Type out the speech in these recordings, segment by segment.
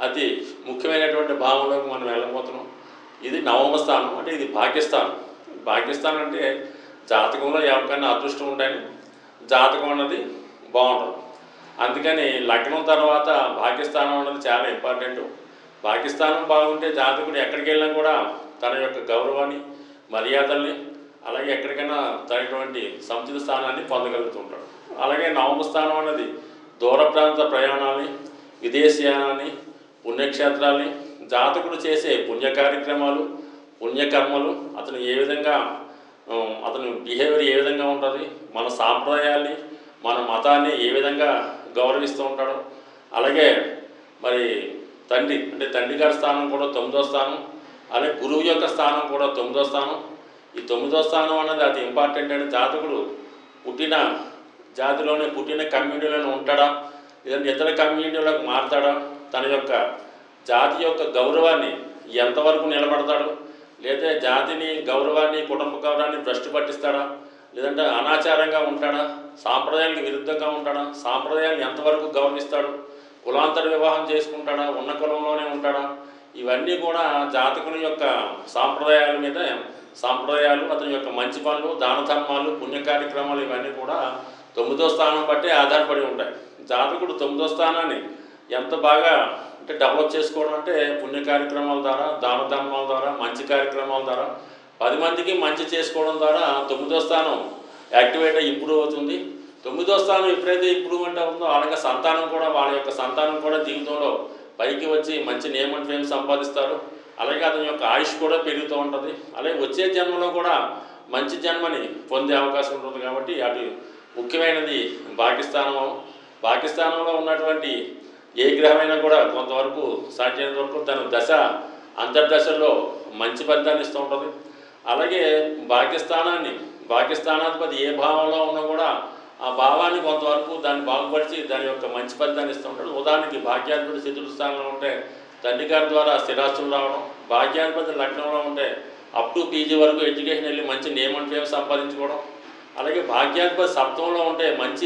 అతి ముఖ్యమైనటువంటి భావంలోకి మనం వెళ్ళబోతున్నాం ఇది నవమ స్థానం అంటే ఇది పాకిస్తాన్ పాకిస్తాన్ అంటే జాతకంలో ఎవరికైనా అదృష్టం ఉంటాయని జాతకం అన్నది బాగుంటుంది అందుకని లగ్నం తర్వాత పాకిస్తాన్ అన్నది చాలా ఇంపార్టెంట్ పాకిస్తాన్ బాగుంటే జాతకుడు ఎక్కడికి వెళ్ళినా కూడా తన యొక్క గౌరవాన్ని మర్యాదల్ని అలాగే ఎక్కడికైనా తగినటువంటి సముచిత స్థానాన్ని పొందగలుగుతుంటాడు అలాగే నవమ స్థానం అన్నది దూర ప్రాంత ప్రయాణాన్ని విదేశీయానాన్ని పుణ్యక్షేత్రాల్ని జాతకుడు చేసే పుణ్య కార్యక్రమాలు పుణ్యకర్మలు అతను ఏ విధంగా ఆ, అతని బిహేవియర్ ఏ విధంగా ఉంటుంది మన సాంప్రదాయాల్ని మన మతాన్ని ఏ విధంగా గౌరవిస్తూ ఉంటాడో అలాగే మరి తండ్రి అంటే తండ్రి గారి స్థానం కూడా తొమ్మిదో స్థానం అలాగే గురువు యొక్క స్థానం కూడా తొమ్మిదో స్థానం ఈ తొమ్మిదో స్థానం అన్నది అది ఇంపార్టెంట్ అని జాతకుడు పుట్టిన జాతిలోనే పుట్టిన కమ్యూనిటీలోనే ఉంటాడా లేదంటే ఇతర కమ్యూనిటీలోకి మారుతాడా తన యొక్క జాతి యొక్క గౌరవాన్ని ఎంతవరకు నిలబడతాడు లేదా జాతిని గౌరవాన్ని కుటుంబ గౌరవాన్ని భ్రష్టు పట్టిస్తాడా లేదంటే అనాచారంగా ఉంటాడా సాంప్రదాయానికి విరుద్ధంగా ఉంటాడా సాంప్రదాయాన్ని ఎంతవరకు గౌరవిస్తాడు కులాంతర వివాహం చేసుకుంటాడా ఉన్న కులంలోనే ఉంటాడా ఇవన్నీ కూడా జాతకుని యొక్క సాంప్రదాయాల మీద సాంప్రదాయాలు అతని యొక్క మంచి పనులు దాన ధర్మాలు పుణ్య కార్యక్రమాలు ఇవన్నీ కూడా తొమ్మిదో స్థానం బట్టి ఆధారపడి ఉంటాయి జాతకుడు తొమ్మిదో స్థానాన్ని ఎంత బాగా అంటే డెవలప్ చేసుకోవడం అంటే పుణ్య కార్యక్రమాల ద్వారా దాన ధర్మాల ద్వారా మంచి కార్యక్రమాల ద్వారా పది మందికి మంచి చేసుకోవడం ద్వారా తొమ్మిదో స్థానం యాక్టివేట్ అయ్యి ఇంప్రూవ్ అవుతుంది తొమ్మిదో స్థానం ఎప్పుడైతే ఇంప్రూవ్మెంట్ అవుతుందో అలాగే సంతానం కూడా వాళ్ళ యొక్క సంతానం కూడా జీవితంలో పైకి వచ్చి మంచి నేమ్ అండ్ ఫేమ్ సంపాదిస్తారు అలాగే అతని యొక్క ఆయుష్ కూడా పెరుగుతూ ఉంటుంది అలాగే వచ్చే జన్మలో కూడా మంచి జన్మని పొందే అవకాశం ఉంటుంది కాబట్టి అటు ముఖ్యమైనది పాకిస్తానం పాకిస్తానంలో ఉన్నటువంటి ఏ గ్రహమైనా కూడా కొంతవరకు సాధ్యమైనంత వరకు తన దశ అంతర్దశలో మంచి ఫలితాన్ని ఇస్తూ ఉంటుంది అలాగే పాకిస్తానాన్ని పాకిస్తానాధిపతి ఏ భావంలో ఉన్నా కూడా ఆ భావాన్ని కొంతవరకు దాన్ని బాగుపరిచి దాని యొక్క మంచి ఫలితాన్ని ఇస్తూ ఉంటాడు ఉదాహరణకి భాగ్యాధిపతి చతుర్థ స్థానంలో ఉంటే తండ్రి గారి ద్వారా స్థిరాస్తులు రావడం భాగ్యాధిపతి లగ్నంలో ఉంటే అప్ టు పీజీ వరకు ఎడ్యుకేషన్ వెళ్ళి మంచి నేమ్ అండ్ ఫేమ్ సంపాదించుకోవడం అలాగే భాగ్యాధిపతి సప్తంలో ఉంటే మంచి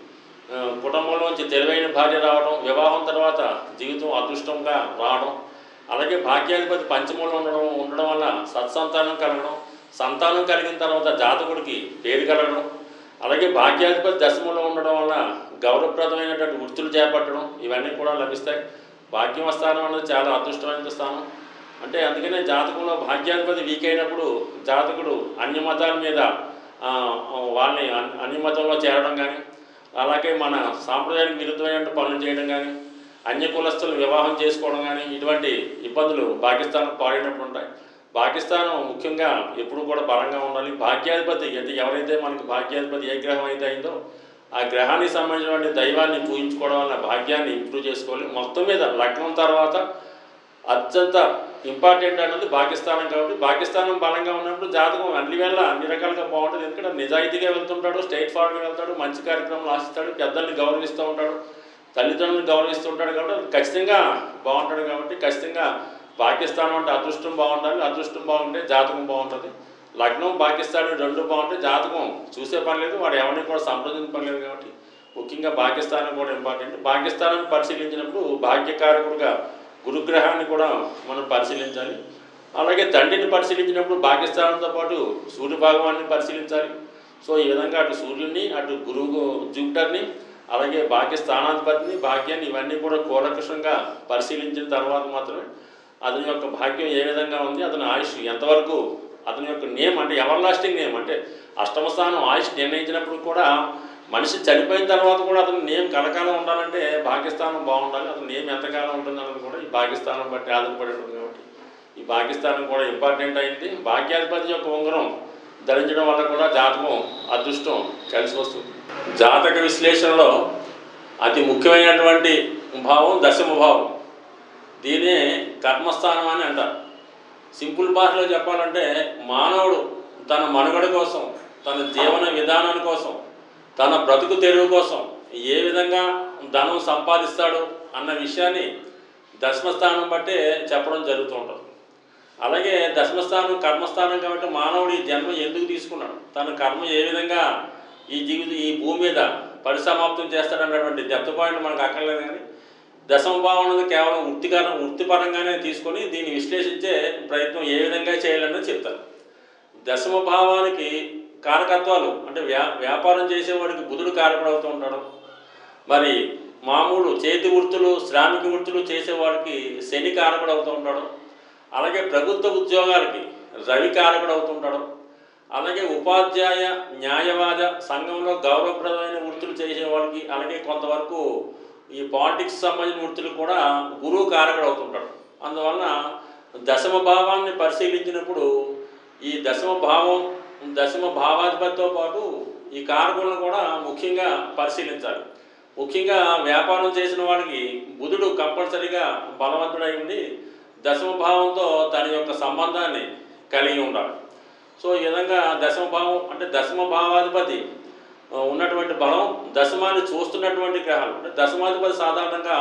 ఆ, కుటుంబంలోంచి తెలివైన భార్య రావడం వివాహం తర్వాత జీవితం అదృష్టంగా రావడం అలాగే భాగ్యాధిపతి పంచమంలో ఉండడం ఉండడం వల్ల సత్సంతానం కలగడం సంతానం కలిగిన తర్వాత జాతకుడికి పేరు కలగడం అలాగే భాగ్యాధిపతి దశమంలో ఉండడం వల్ల గౌరవప్రదమైనటువంటి వృత్తులు చేపట్టడం ఇవన్నీ కూడా లభిస్తాయి భాగ్యం స్థానం అనేది చాలా అదృష్టమైన స్థానం అంటే అందుకనే జాతకంలో భాగ్యాధిపతి వీక్ అయినప్పుడు జాతకుడు అన్య మతాల మీద ఆ, వాళ్ళని అన్- అన్య మతంలో చేరడం కానీ అలాగే మన సాంప్రదాయానికి విరుద్ధమైన పనులు చేయడం కానీ అన్య కులస్తులు వివాహం చేసుకోవడం కానీ ఇటువంటి ఇబ్బందులు పాకిస్తాన్ పాడినప్పుడు ఉంటాయి పాకిస్తాన్ ముఖ్యంగా ఎప్పుడు కూడా బలంగా ఉండాలి భాగ్యాధిపతి అంటే ఎవరైతే మనకు భాగ్యాధిపతి ఏ గ్రహం అయితే అయిందో ఆ గ్రహానికి సంబంధించినటువంటి దైవాన్ని పూజించుకోవడం వల్ల భాగ్యాన్ని ఇంప్రూవ్ చేసుకోవాలి మొత్తం మీద లగ్నం తర్వాత అత్యంత ఇంపార్టెంట్ అన్నది పాకిస్తానం కాబట్టి పాకిస్తానం బలంగా ఉన్నప్పుడు జాతకం అన్ని వేళ అన్ని రకాలుగా బాగుంటుంది ఎందుకంటే నిజాయితీగా వెళ్తుంటాడు స్ట్రైట్ ఫార్వర్డ్గా వెళ్తాడు మంచి కార్యక్రమాలు ఆశిస్తాడు పెద్దల్ని గౌరవిస్తూ ఉంటాడు తల్లిదండ్రులను గౌరవిస్తూ ఉంటాడు కాబట్టి అది ఖచ్చితంగా బాగుంటాడు కాబట్టి ఖచ్చితంగా పాకిస్తాన్ అంటే అదృష్టం బాగుండాలి అదృష్టం బాగుంటే జాతకం బాగుంటుంది లగ్నం పాకిస్తాన్ రెండు బాగుంటే జాతకం చూసే పని లేదు వాడు ఎవరిని కూడా సంప్రదించే పని లేదు కాబట్టి ముఖ్యంగా పాకిస్తాన్ కూడా ఇంపార్టెంట్ పాకిస్తాన్ పరిశీలించినప్పుడు భాగ్యకారకుడుగా గురుగ్రహాన్ని కూడా మనం పరిశీలించాలి అలాగే తండ్రిని పరిశీలించినప్పుడు పాకిస్తాన్తో పాటు సూర్య భగవాన్ని పరిశీలించాలి సో ఈ విధంగా అటు సూర్యుడిని అటు గురువు జూపిటర్ని అలాగే భాగ్య స్థానాధిపతిని భాగ్యాన్ని ఇవన్నీ కూడా కూలకృషంగా పరిశీలించిన తర్వాత మాత్రమే అతని యొక్క భాగ్యం ఏ విధంగా ఉంది అతని ఆయుష్ ఎంతవరకు అతని యొక్క నేమ్ అంటే ఎవర్ లాస్టింగ్ నేమ్ అంటే అష్టమ స్థానం ఆయుష్ నిర్ణయించినప్పుడు కూడా మనిషి చనిపోయిన తర్వాత కూడా అతని నేమ్ కలకాలం ఉండాలంటే భాగ్యస్థానం బాగుండాలి అతని నేమ్ ఎంతకాలం ఉంటుందన్నది కూడా ఈ భాగ్యస్థానం బట్టి ఆధారపడి ఉంటుంది కాబట్టి ఈ భాగ్యస్థానం కూడా ఇంపార్టెంట్ అయింది భాగ్యాధిపతి యొక్క ఉంగరం ధరించడం వల్ల కూడా జాతకం అదృష్టం కలిసి వస్తుంది జాతక విశ్లేషణలో అతి ముఖ్యమైనటువంటి భావం దశమ భావం దీనే కర్మస్థానం అని అంటారు సింపుల్ భాషలో చెప్పాలంటే మానవుడు తన మనుగడ కోసం తన జీవన విధానం కోసం తన బ్రతుకు తెరువు కోసం ఏ విధంగా ధనం సంపాదిస్తాడు అన్న విషయాన్ని దశమస్థానం బట్టే చెప్పడం జరుగుతూ ఉంటుంది అలాగే దశమస్థానం కర్మస్థానం కాబట్టి మానవుడు ఈ జన్మ ఎందుకు తీసుకున్నాడు తన కర్మ ఏ విధంగా ఈ జీవితం ఈ భూమి మీద పరిసమాప్తం చేస్తాడన్నటువంటి డెప్త్ పాయింట్ మనకు అక్కర్లేదు కానీ దశమ భావం అనేది కేవలం వృత్తికర వృత్తిపరంగానే తీసుకొని దీన్ని విశ్లేషించే ప్రయత్నం ఏ విధంగా చేయాలన్నది చెప్తారు దశమ భావానికి కారకత్వాలు అంటే వ్యా వ్యాపారం చేసేవాడికి బుధుడు కారకుడవుతూ ఉంటాడు మరి మామూలు చేతి వృత్తులు శ్రామిక వృత్తులు చేసేవాడికి శని కారకుడవుతూ ఉంటాడు అలాగే ప్రభుత్వ ఉద్యోగాలకి రవి కారకుడవుతుంటాడు అలాగే ఉపాధ్యాయ న్యాయవాద సంఘంలో గౌరవప్రదమైన వృత్తులు చేసే వాళ్ళకి అలాగే కొంతవరకు ఈ పాలిటిక్స్ సంబంధించిన వృత్తులు కూడా గురువు కారకుడు అవుతుంటాడు అందువలన దశమ భావాన్ని పరిశీలించినప్పుడు ఈ దశమ భావం దశమ భావాధిపతితో పాటు ఈ కారకులను కూడా ముఖ్యంగా పరిశీలించాలి ముఖ్యంగా వ్యాపారం చేసిన వాడికి బుధుడు కంపల్సరీగా బలవంతుడై ఉండి దశమ భావంతో తన యొక్క సంబంధాన్ని కలిగి ఉండాలి సో ఈ విధంగా దశమ భావం అంటే దశమ భావాధిపతి ఆ, ఉన్నటువంటి బలం దశమాన్ని చూస్తున్నటువంటి గ్రహాలు అంటే దశమాధిపతి సాధారణంగా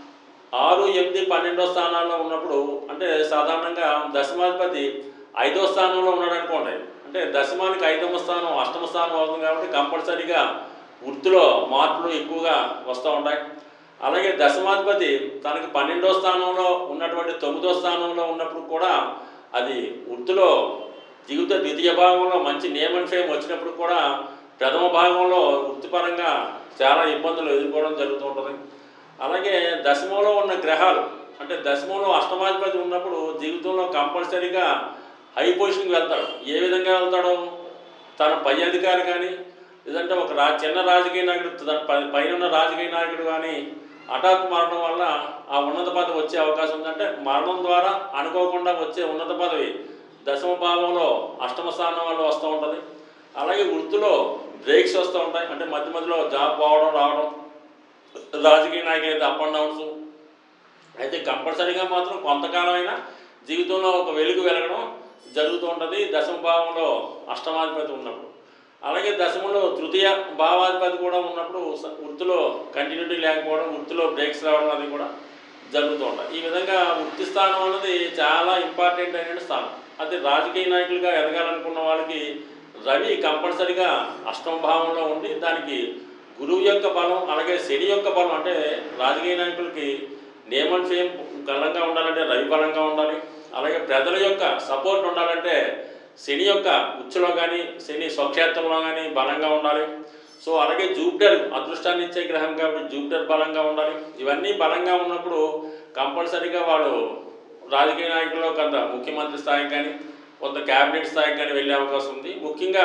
ఆరు ఎనిమిది పన్నెండో స్థానాల్లో ఉన్నప్పుడు అంటే సాధారణంగా దశమాధిపతి ఐదో స్థానంలో ఉన్నాడు అనుకోండి అంటే దశమానికి ఐదవ స్థానం అష్టమ స్థానం అవుతుంది కాబట్టి కంపల్సరీగా వృత్తిలో మార్పులు ఎక్కువగా వస్తూ ఉంటాయి అలాగే దశమాధిపతి తనకి పన్నెండో స్థానంలో ఉన్నటువంటి తొమ్మిదో స్థానంలో ఉన్నప్పుడు కూడా అది వృత్తిలో జీవిత ద్వితీయ భాగంలో మంచి నేమ్ అండ్ ఫేమ్ వచ్చినప్పుడు కూడా ప్రథమ భాగంలో వృత్తిపరంగా చాలా ఇబ్బందులు ఎదుర్కోవడం జరుగుతూ ఉంటుంది అలాగే దశమంలో ఉన్న గ్రహాలు అంటే దశమంలో అష్టమాధిపతి ఉన్నప్పుడు జీవితంలో కంపల్సరీగా హై పొజిషన్కి వెళ్తాడు ఏ విధంగా వెళ్తాడు తన పై అధికారి కానీ లేదంటే ఒక రా చిన్న రాజకీయ నాయకుడు తన పై- పైన ఉన్న రాజకీయ నాయకుడు కానీ హఠాత్ మరణం వల్ల ఆ ఉన్నత పదవి వచ్చే అవకాశం ఉందంటే మరణం ద్వారా అనుకోకుండా వచ్చే ఉన్నత పదవి దశమ భావంలో అష్టమ స్థానం వల్ల వస్తూ ఉంటుంది అలాగే వృత్తిలో బ్రేక్స్ వస్తూ ఉంటాయి అంటే మధ్య మధ్యలో జాబ్ పోవడం రావడం రాజకీయ నాయకులు అయితే అప్ అండ్ డౌన్స్ అయితే కంపల్సరీగా మాత్రం కొంతకాలమైనా జీవితంలో ఒక వెలుగు వెలగడం జరుగుతూ ఉంటుంది దశమ భావంలో అష్టమాధిపతి ఉన్నప్పుడు అలాగే దశమంలో తృతీయ భావాధిపతి కూడా ఉన్నప్పుడు స- వృత్తిలో కంటిన్యూటీ లేకపోవడం వృత్తిలో బ్రేక్స్ రావడం అది కూడా జరుగుతూ ఉంటాయి ఈ విధంగా వృత్తి స్థానం అన్నది చాలా ఇంపార్టెంట్ అయిన స్థానం అది రాజకీయ నాయకులుగా ఎదగాలనుకున్న వాళ్ళకి రవి కంపల్సరీగా అష్టమ భావంలో ఉండి దానికి గురువు యొక్క బలం అలాగే శని యొక్క బలం అంటే రాజకీయ నాయకులకి నేమ్ అండ్ ఫేమ్ బలంగా ఉండాలంటే రవి బలంగా ఉండాలి అలాగే ప్రజల యొక్క సపోర్ట్ ఉండాలంటే శని యొక్క ఉచ్చులో కానీ శని స్వక్షేత్రంలో కానీ బలంగా ఉండాలి సో అలాగే జూపిటర్ అదృష్టాన్ని ఇచ్చే గ్రహం కాబట్టి జూపిటర్ బలంగా ఉండాలి ఇవన్నీ బలంగా ఉన్నప్పుడు కంపల్సరీగా వాడు రాజకీయ నాయకుల్లో కొంత ముఖ్యమంత్రి స్థాయికి కానీ కొంత క్యాబినెట్ స్థాయికి కానీ వెళ్ళే అవకాశం ఉంది ముఖ్యంగా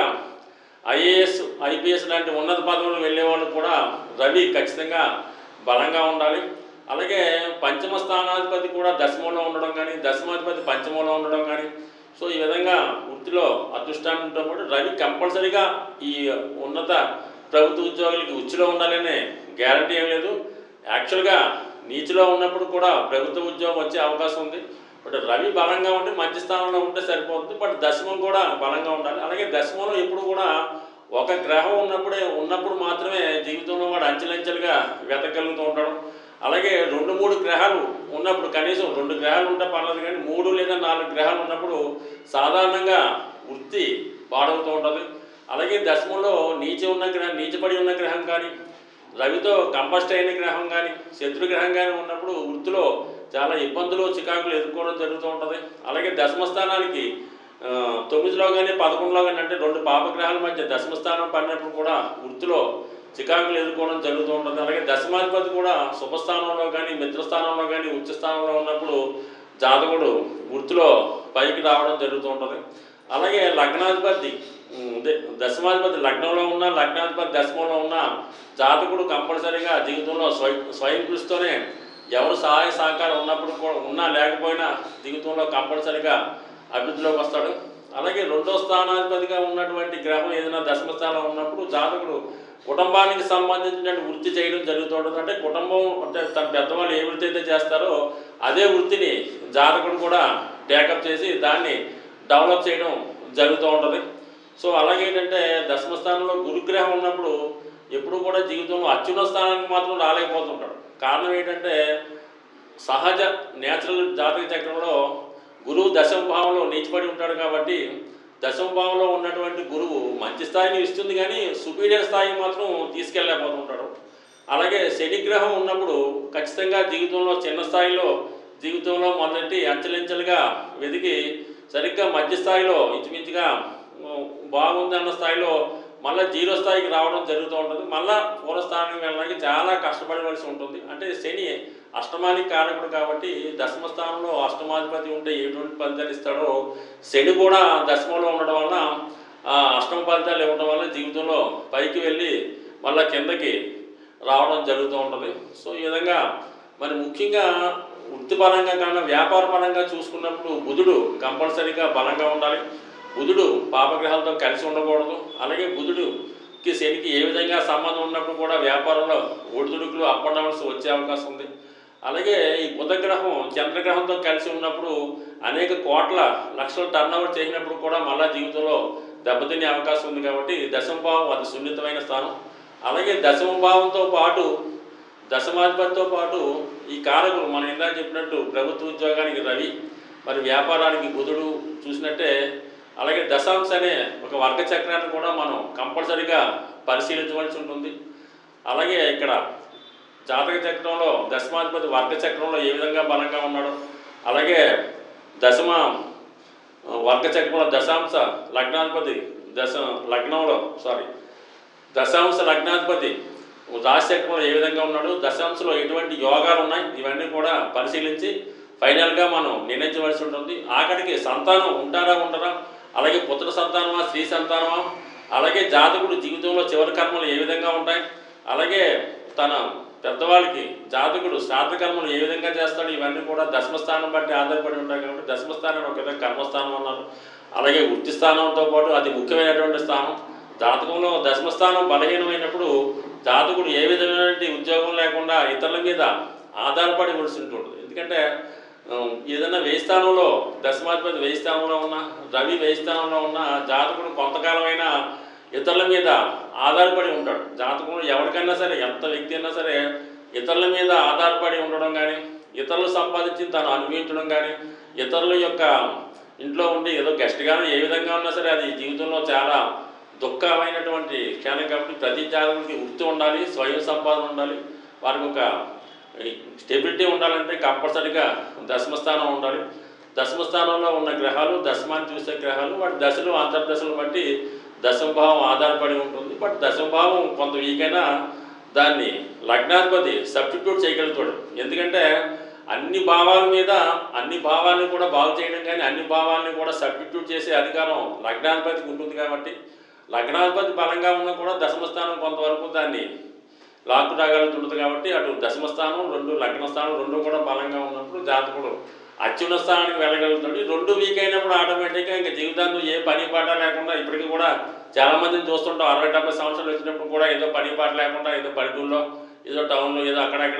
ఐఏఎస్ ఐపీఎస్ లాంటి ఉన్నత పదవులు వెళ్ళే వాళ్ళు కూడా రవి ఖచ్చితంగా బలంగా ఉండాలి అలాగే పంచమ స్థానాధిపతి కూడా దశమంలో ఉండడం కానీ దశమాధిపతి పంచమంలో ఉండడం కానీ సో ఈ విధంగా వృత్తిలో అదృష్టాన్ని ఉండడం కూడా రవి కంపల్సరీగా ఈ ఉన్నత ప్రభుత్వ ఉద్యోగులకి ఉచ్చులో ఉండాలనే గ్యారంటీ ఏం లేదు యాక్చువల్గా నీచులో ఉన్నప్పుడు కూడా ప్రభుత్వ ఉద్యోగం వచ్చే అవకాశం ఉంది బట్ రవి బలంగా ఉండి మంచి స్థానంలో ఉంటే సరిపోతుంది బట్ దశమం కూడా బలంగా ఉండాలి అలాగే దశమంలో ఎప్పుడు కూడా ఒక గ్రహం ఉన్నప్పుడే ఉన్నప్పుడు మాత్రమే జీవితంలో వాడు అంచెలంచెలుగా వెతకగలుగుతూ ఉంటాడు అలాగే రెండు మూడు గ్రహాలు ఉన్నప్పుడు కనీసం రెండు గ్రహాలు ఉంటే పర్లేదు కానీ మూడు లేదా నాలుగు గ్రహాలు ఉన్నప్పుడు సాధారణంగా వృత్తి పాడవుతూ ఉంటుంది అలాగే దశమంలో నీచ ఉన్న గ్రహం నీచపడి ఉన్న గ్రహం కానీ రవితో కంపస్ట్ అయిన గ్రహం కానీ శత్రు గ్రహం కానీ ఉన్నప్పుడు వృత్తిలో చాలా ఇబ్బందులు చికాకులు ఎదుర్కోవడం జరుగుతూ ఉంటుంది అలాగే దశమ స్థానానికి ఆ, తొమ్మిదిలో కానీ పదకొండులో కానీ అంటే రెండు పాపగ్రహాల మధ్య దశమ స్థానం పడినప్పుడు కూడా వృత్తిలో చికాకులు ఎదుర్కోవడం జరుగుతూ ఉంటుంది అలాగే దశమాధిపతి కూడా శుభస్థానంలో కానీ మిత్రస్థానంలో కానీ ఉచ్చ స్థానంలో ఉన్నప్పుడు జాతకుడు వృత్తిలో పైకి రావడం జరుగుతూ ఉంటుంది అలాగే లగ్నాధిపతి ఉమ్, అదే దశమాధిపతి లగ్నంలో ఉన్న లగ్నాధిపతి దశమంలో ఉన్న జాతకుడు కంపల్సరీగా జీవితంలో స్వయం స్వయం కృషితోనే ఎవరు సహాయ సహకారం ఉన్నప్పుడు కూడా ఉన్నా లేకపోయినా జీవితంలో కంపల్సరీగా అభివృద్ధిలోకి వస్తాడు అలాగే రెండో స్థానాధిపతిగా ఉన్నటువంటి గ్రహం ఏదైనా దశమ స్థానం ఉన్నప్పుడు జాతకుడు కుటుంబానికి సంబంధించిన వృత్తి చేయడం జరుగుతూ ఉంటుంది అంటే కుటుంబం అంటే తన పెద్దవాళ్ళు ఏ వృత్తి అయితే చేస్తారో అదే వృత్తిని జాతకుడు కూడా టేకప్ చేసి దాన్ని డెవలప్ చేయడం జరుగుతూ ఉంటుంది సో అలాగే ఏంటంటే దశమ స్థానంలో గురుగ్రహం ఉన్నప్పుడు ఎప్పుడు కూడా జీవితంలో అత్యున్నత స్థానానికి మాత్రం రాలేకపోతుంటాడు కారణం ఏంటంటే సహజ నేచురల్ జాతక చక్రంలో గురువు దశమ భావంలో నీచిపడి ఉంటాడు కాబట్టి దశమ భావంలో ఉన్నటువంటి గురువు మంచి స్థాయిని ఇస్తుంది కానీ సుపీరియర్ స్థాయికి మాత్రం తీసుకెళ్ళలేకపోతుంటాడు అలాగే శనిగ్రహం ఉన్నప్పుడు ఖచ్చితంగా జీవితంలో చిన్న స్థాయిలో జీవితంలో మొదటి అంచెలంచెలుగా వెతికి సరిగ్గా మధ్య స్థాయిలో ఇంచుమించుగా ఉమ్, బాగుందన్న స్థాయిలో మళ్ళీ జీరో స్థాయికి రావడం జరుగుతూ ఉంటుంది మళ్ళీ పూర్వస్థానానికి వెళ్ళడానికి చాలా కష్టపడవలసి ఉంటుంది అంటే శని అష్టమానికి కారకుడు కాబట్టి దశమ స్థానంలో అష్టమాధిపతి ఉంటే ఎటువంటి ఫలితాలు ఇస్తాడో శని కూడా దశమంలో ఉండడం వల్ల ఆ అష్టమ ఫలితాలు ఇవ్వడం వల్ల జీవితంలో పైకి వెళ్ళి మళ్ళీ కిందకి రావడం జరుగుతూ ఉంటుంది సో ఈ విధంగా మరి ముఖ్యంగా వృత్తిపరంగా కన్నా వ్యాపార పరంగా చూసుకున్నప్పుడు బుధుడు కంపల్సరీగా బలంగా ఉండాలి బుధుడు పాపగ్రహాలతో కలిసి ఉండకూడదు అలాగే బుధుడుకి శనికి ఏ విధంగా సంబంధం ఉన్నప్పుడు కూడా వ్యాపారంలో ఒడిదుడుకులు అప్ అండ్ డౌన్స్ వచ్చే అవకాశం ఉంది అలాగే ఈ బుధగ్రహం చంద్రగ్రహంతో కలిసి ఉన్నప్పుడు అనేక కోట్ల లక్షల టర్న్ ఓవర్ చేసినప్పుడు కూడా మళ్ళా జీవితంలో దెబ్బతినే అవకాశం ఉంది కాబట్టి దశమ భావం అది సున్నితమైన స్థానం అలాగే దశమ భావంతో పాటు దశమాధిపతితో పాటు ఈ కారకులు మనం ఇందాక చెప్పినట్టు ప్రభుత్వ ఉద్యోగానికి రవి మరి వ్యాపారానికి బుధుడు చూసినట్టే అలాగే దశాంశ అనే ఒక వర్గ చక్రాన్ని కూడా మనం కంపల్సరీగా పరిశీలించవలసి ఉంటుంది అలాగే ఇక్కడ జాతక చక్రంలో దశమాధిపతి వర్గ చక్రంలో ఏ విధంగా బలంగా ఉన్నాడు అలాగే దశమ ఆ, వర్గ చక్రంలో దశాంశ లగ్నాధిపతి దశ లగ్నంలో సారీ దశాంశ లగ్నాధిపతి రాశి చక్రంలో ఏ విధంగా ఉన్నాడు దశాంశలో ఎటువంటి యోగాలు ఉన్నాయి ఇవన్నీ కూడా పరిశీలించి ఫైనల్గా మనం నిర్ణయించవలసి ఉంటుంది ఆఖరికి సంతానం ఉంటారా ఉండరా అలాగే పుత్ర సంతానమా స్త్రీ సంతానమా అలాగే జాతకుడు జీవితంలో చివరి కర్మలు ఏ విధంగా ఉంటాయి అలాగే తన పెద్దవాళ్ళకి జాతకుడు శ్రాద్ధ కర్మలు ఏ విధంగా చేస్తాడు ఇవన్నీ కూడా దశమస్థానం బట్టి ఆధారపడి ఉంటాయి కాబట్టి దశమస్థానం ఒక విధంగా కర్మస్థానం అన్నారు అలాగే వృత్తి స్థానంతో పాటు అది ముఖ్యమైనటువంటి స్థానం జాతకంలో దశమస్థానం బలహీనమైనప్పుడు జాతకుడు ఏ విధమైనటువంటి ఉద్యోగం లేకుండా ఇతరుల మీద ఆధారపడి ఉండాల్సి ఉంటుంది ఎందుకంటే ఉమ్, ఏదైనా వేయి స్థానంలో దశమాధిపతి వేయి స్థానంలో ఉన్న రవి వేయి స్థానంలో ఉన్న జాతకుడు కొంతకాలమైనా ఇతరుల మీద ఆధారపడి ఉంటాడు జాతకంలో ఎవరికైనా సరే ఎంత వ్యక్తి అయినా సరే ఇతరుల మీద ఆధారపడి ఉండడం కానీ ఇతరులు సంపాదించి తాను అనుభవించడం కానీ ఇతరుల యొక్క ఇంట్లో ఉండి ఏదో గెస్ట్గానే ఏ విధంగా ఉన్నా సరే అది జీవితంలో చాలా దుఃఖమైనటువంటి క్షణం కాబట్టి ప్రతి జాతకుడికి వృత్తి ఉండాలి స్వయం సంపాదన ఉండాలి వారికి ఒక స్టెబిలిటీ ఉండాలంటే కంపల్సరీగా దశమస్థానం ఉండాలి దశమస్థానంలో ఉన్న గ్రహాలు దశమాన్ని చూసే గ్రహాలు వాటి దశలు అంతర్దశలు బట్టి దశమభావం ఆధారపడి ఉంటుంది బట్ దశమభావం కొంత వీక్ అయినా దాన్ని లగ్నాధిపతి సబ్స్టిట్యూట్ చేయగలుగుతాడు ఎందుకంటే అన్ని భావాల మీద అన్ని భావాలను కూడా బాగు చేయడం కానీ అన్ని భావాలను కూడా సబ్స్టిట్యూట్ చేసే అధికారం లగ్నాధిపతికి ఉంటుంది కాబట్టి లగ్నాధిపతి బలంగా ఉన్నా కూడా దశమస్థానం కొంతవరకు దాన్ని లాక్కు రాగలుగుతుంటుంది కాబట్టి అటు దశమ స్థానం రెండు లగ్న స్థానం రెండు కూడా బలంగా ఉన్నప్పుడు జాతకుడు అత్యున్న స్థానానికి వెళ్ళగలుగుతాడు ఈ రెండు వీక్ అయినప్పుడు ఆటోమేటిక్గా ఇంకా జీవితాంతం ఏ పని పాట లేకుండా ఇప్పటికీ కూడా చాలా మందిని చూస్తుంటాం అరవై డెబ్బై సంవత్సరాలు వచ్చినప్పుడు కూడా ఏదో పని పాట లేకుండా ఏదో పల్లెటూరులో ఏదో టౌన్లో ఏదో అక్కడక్కడ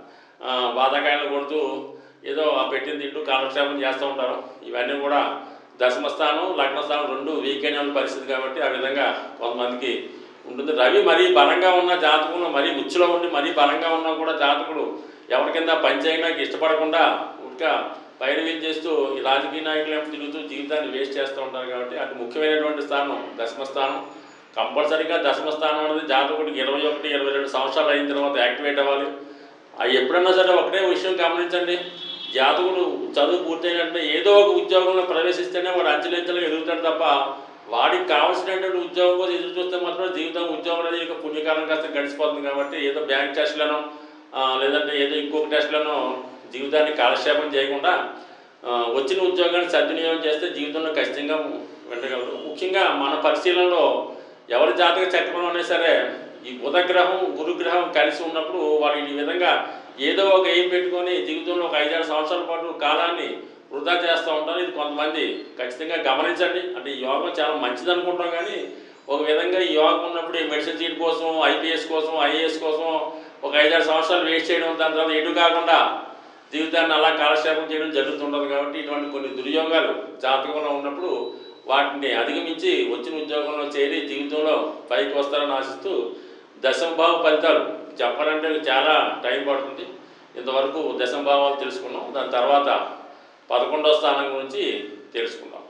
ఆ, బాధాకాయలు కొడుతూ ఏదో ఆ పెట్టిన తింటూ కాలక్షేపం చేస్తూ ఉంటారు ఇవన్నీ కూడా దశమ స్థానం లగ్న స్థానం రెండు వీక్ అయిన వాళ్ళ పరిస్థితి కాబట్టి ఆ విధంగా కొంతమందికి ఉంటుంది రవి మరీ బలంగా ఉన్న జాతకంలో మరీ ఉచ్చులో ఉండి మరీ బలంగా ఉన్నా కూడా జాతకుడు ఎవరి కింద పని చేయడానికి ఇష్టపడకుండా ఇంకా పైరవీలు చేస్తూ ఈ రాజకీయ నాయకులు ఏమో తిరుగుతూ జీవితాన్ని వేస్ట్ చేస్తూ ఉంటారు కాబట్టి అటు ముఖ్యమైనటువంటి స్థానం దశమ స్థానం కంపల్సరీగా దశమ స్థానం అనేది జాతకుడికి ఇరవై ఒకటి ఇరవై రెండు సంవత్సరాలు అయిన తర్వాత యాక్టివేట్ అవ్వాలి అవి ఎప్పుడన్నా సరే ఒకటే విషయం గమనించండి జాతకుడు చదువు పూర్తయినట్టే ఏదో ఒక ఉద్యోగంలో ప్రవేశిస్తేనే వాడు అంచెలంచెలుగా ఎదుగుతాడు తప్ప వాడికి కావాల్సినటువంటి ఉద్యోగం కోసం ఎదురు చూస్తే మాత్రం జీవితం ఉద్యోగం అనేది ఇక పుణ్యకాలం కాస్త గడిచిపోతుంది కాబట్టి ఏదో బ్యాంక్ టెస్ట్లను ఆ, లేదంటే ఏదో ఇంకొక టెస్ట్లను జీవితాన్ని కాలక్షేపం చేయకుండా ఆ, వచ్చిన ఉద్యోగాన్ని సద్వినియోగం చేస్తే జీవితంలో ఖచ్చితంగా వెళ్ళగలరు ముఖ్యంగా మన పరిశీలనలో ఎవరి జాతక చక్రంలోనే సరే ఈ బుధగ్రహం గురుగ్రహం కలిసి ఉన్నప్పుడు వాళ్ళు ఈ విధంగా ఏదో ఒక ఎయిమ్ పెట్టుకొని జీవితంలో ఒక ఐదారు సంవత్సరాల పాటు కాలాన్ని వృధా చేస్తూ ఉంటారు ఇది కొంతమంది ఖచ్చితంగా గమనించండి అంటే ఈ యోగం చాలా మంచిది అనుకుంటాం కానీ ఒక విధంగా ఈ యోగం ఉన్నప్పుడు ఈ మెడిసిన్ సీట్ కోసం ఐపీఎస్ కోసం ఐఏఎస్ కోసం ఒక ఐదారు సంవత్సరాలు వేస్ట్ చేయడం దాని తర్వాత ఎటు కాకుండా జీవితాన్ని అలా కాలక్షేపం చేయడం జరుగుతుంటుంది కాబట్టి ఇటువంటి కొన్ని దుర్యోగాలు జాతకంలో ఉన్నప్పుడు వాటిని అధిగమించి వచ్చిన ఉద్యోగంలో చేరి జీవితంలో పైకి వస్తారని ఆశిస్తూ దశంభావ ఫలితాలు చెప్పాలంటే చాలా టైం పడుతుంది ఇంతవరకు దశంభావాలు తెలుసుకున్నాం దాని తర్వాత పదకొండవ స్థానం గురించి తెలుసుకుందాం